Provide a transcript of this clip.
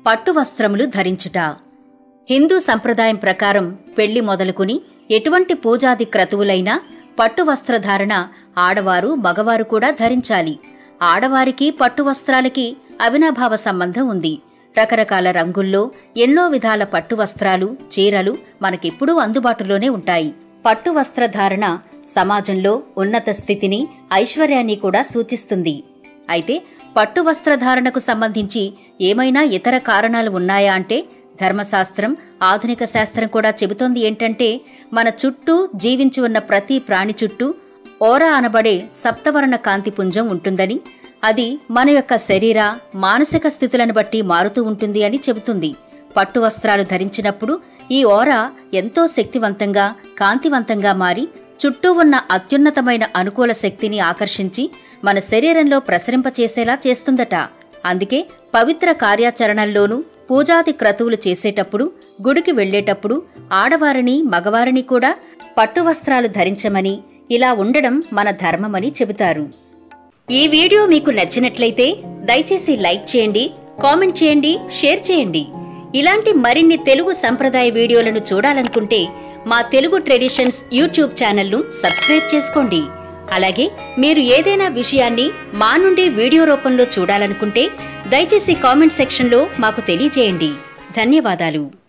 పట్టు వస్త్రములు ధరించుట హిందూ సంప్రదాయం ప్రకారం పెళ్లి మొదలుకుని ఎటువంటి పూజాది క్రతువులైనా పట్టు వస్త్రధారణ ఆడవారు మగవారు కూడా ధరించాలి ఆడవారికి పట్టు వస్త్రాలకి అవినాభావ సంబంధం ఉంది రకరకాల రంగుల్లో ఎన్నో విధాల పట్టు వస్త్రాలు చీరలు మనకెప్పుడూ అందుబాటులోనే ఉంటాయి పట్టు వస్త్రధారణ సమాజంలో ఉన్నత స్థితిని ఐశ్వర్యాన్ని కూడా సూచిస్తుంది అయితే పట్టు వస్త్రధారణకు సంబంధించి ఏమైనా ఇతర కారణాలు ఉన్నాయా అంటే ధర్మశాస్త్రం ఆధునిక శాస్త్రం కూడా చెబుతోంది ఏంటంటే మన చుట్టూ జీవించి ఉన్న ప్రతి ప్రాణి చుట్టూ ఓరా అనబడే సప్తవర్ణ కాంతిపుంజం ఉంటుందని అది మన యొక్క శరీర మానసిక స్థితులను బట్టి మారుతూ ఉంటుంది అని చెబుతుంది పట్టు వస్త్రాలు ధరించినప్పుడు ఈ ఓరా ఎంతో శక్తివంతంగా కాంతివంతంగా మారి చుట్టూ ఉన్న అత్యున్నతమైన అనుకూల శక్తిని ఆకర్షించి మన శరీరంలో ప్రసరింపచేసేలా చేస్తుందట అందుకే పవిత్ర కార్యాచరణల్లోనూ పూజాది క్రతువులు చేసేటప్పుడు గుడికి వెళ్ళేటప్పుడు ఆడవారిని మగవారిని కూడా పట్టు వస్త్రాలు ధరించమని ఇలా ఉండడం మన ధర్మమని చెబుతారు ఈ వీడియో మీకు నచ్చినట్లయితే దయచేసి లైక్ చేయండి కామెంట్ చేయండి షేర్ చేయండి ఇలాంటి మరిన్ని తెలుగు సంప్రదాయ వీడియోలను చూడాలనుకుంటే మా తెలుగు ట్రెడిషన్స్ యూట్యూబ్ ఛానల్ను సబ్స్క్రైబ్ చేసుకోండి అలాగే మీరు ఏదైనా విషయాన్ని మా నుండి వీడియో రూపంలో చూడాలనుకుంటే దయచేసి కామెంట్ సెక్షన్లో మాకు తెలియజేయండి ధన్యవాదాలు